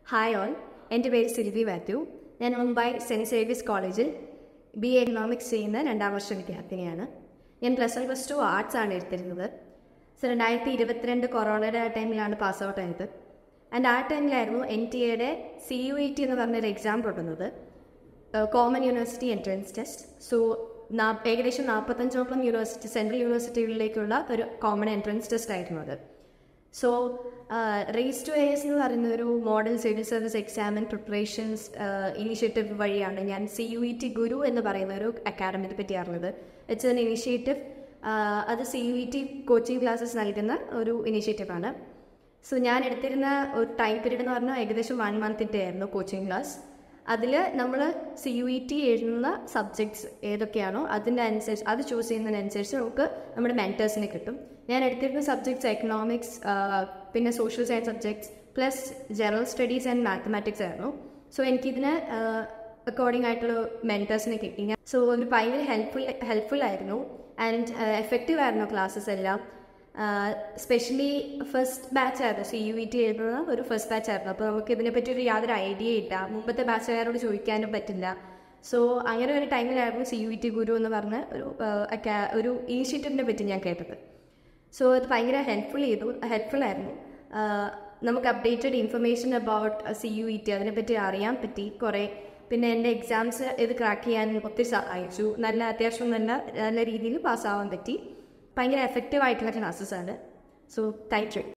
hi all എൻ്റെ പേര് സിൽവി മാത്യു ഞാൻ മുംബൈ സെൻറ്റ് സേവിയസ് കോളേജിൽ ബി എ എക്കണോമിക്സ് ചെയ്യുന്ന രണ്ടാം വർഷ വിദ്യാർത്ഥിനിയാണ് ഞാൻ plus one plus two arts ആണ് എടുത്തിരുന്നത് സോ രണ്ടായിരത്തി ഇരുപത്തിരണ്ട് കൊറോണയുടെ ടൈമിലാണ് പാസ് ഔട്ട് ആയത് ആൻഡ് ആ ടൈമിലായിരുന്നു എൻ ടി എയുടെ സി യു ഇ ടി എന്ന് പറഞ്ഞൊരു എക്സാം തുടങ്ങുന്നത് common university entrance test so ഏകദേശം നാൽപ്പത്തഞ്ചോളം യൂണിവേഴ്സിറ്റി സെൻട്രൽ യൂണിവേഴ്സിറ്റികളിലേക്കുള്ള ഒരു കോമൺ എൻട്രൻസ് ടെസ്റ്റ് ആയിരുന്നു അത് സോ റേസ് ടു എസ് എന്ന് പറയുന്ന ഒരു model civil service exam and preparations initiative വഴിയാണ് ഞാൻ C U E T Guru എന്ന് പറയുന്ന ഒരു അക്കാഡമിനെ പറ്റി അറിഞ്ഞത് ഇറ്റ്സ് എൻ ഇനീഷ്യേറ്റീവ് അത് C U E T coaching classes നൽകുന്ന ഒരു ഇനീഷ്യേറ്റീവാണ് സോ ഞാൻ എടുത്തിരുന്ന ഒരു ടൈം പീരീഡ് എന്ന് പറഞ്ഞാൽ ഏകദേശം വൺ മന്തിൻ്റെ ആയിരുന്നു കോച്ചിങ് ക്ലാസ് അതിൽ നമ്മൾ സി യു ഇ ടി എഴുതുന്ന സബ്ജക്ട്സ് ഏതൊക്കെയാണോ അതിൻ്റെ അനുസരിച്ച് അത് ചൂസ് ചെയ്യുന്നതിനനുസരിച്ച് നമുക്ക് നമ്മുടെ മെൻറ്റേഴ്സിനെ കിട്ടും ഞാൻ എടുത്തിരുന്ന സബ്ജക്ട്സ് എക്കണോമിക്സ് പിന്നെ social science subjects plus general studies and mathematics ആയിരുന്നു സോ എനിക്കിതിന് അക്കോർഡിംഗ് ആയിട്ടുള്ള മെൻറ്റേഴ്സിനെ കിട്ടി സോ ഒരു ഭയങ്കര ഹെൽപ്ഫുൾ ഹെൽപ്ഫുൾ ആയിരുന്നു ആൻഡ് എഫക്റ്റീവ് ആയിരുന്നു ക്ലാസ്സസ് എല്ലാം സ്പെഷ്യലി ഫസ്റ്റ് ബാച്ച് ആയിരുന്നു സി യു ഇ ടി എഴുതുന്ന ഒരു ഫസ്റ്റ് ബാച്ച് ആയിരുന്നു അപ്പോൾ നമുക്ക് ഇതിനെപ്പറ്റി ഒരു യാതൊരു ഐഡിയ ഇല്ല മുമ്പത്തെ ബാച്ചുകാരോട് ചോദിക്കാനും പറ്റില്ല സോ അങ്ങനെ ഒരു ടൈമിലായിരുന്നു C U E T Guru എന്ന് പറഞ്ഞ ഒരു ഒരു ഇനിഷ്യേറ്റീവിനെ പറ്റി ഞാൻ കേട്ടത് സോ അത് ഭയങ്കര ഹെൽപ്ഫുൾ ചെയ്തു ഹെൽപ്ഫുൾ ആയിരുന്നു നമുക്ക് updated information about C U E T അതിനെപ്പറ്റി അറിയാൻ പറ്റി കുറേ പിന്നെ എൻ്റെ എക്സാംസ് ഇത് ക്രാക്ക് ചെയ്യാൻ ഒത്തിരി സഹായിച്ചു നല്ല അത്യാവശ്യം നല്ല നല്ല രീതിയിൽ പാസ്സാവാൻ പറ്റി ഭയങ്കര എഫക്റ്റീവ് ആയിട്ടുള്ള ക്ലാസ്സസ് ആണ് സോ താങ്ക് യു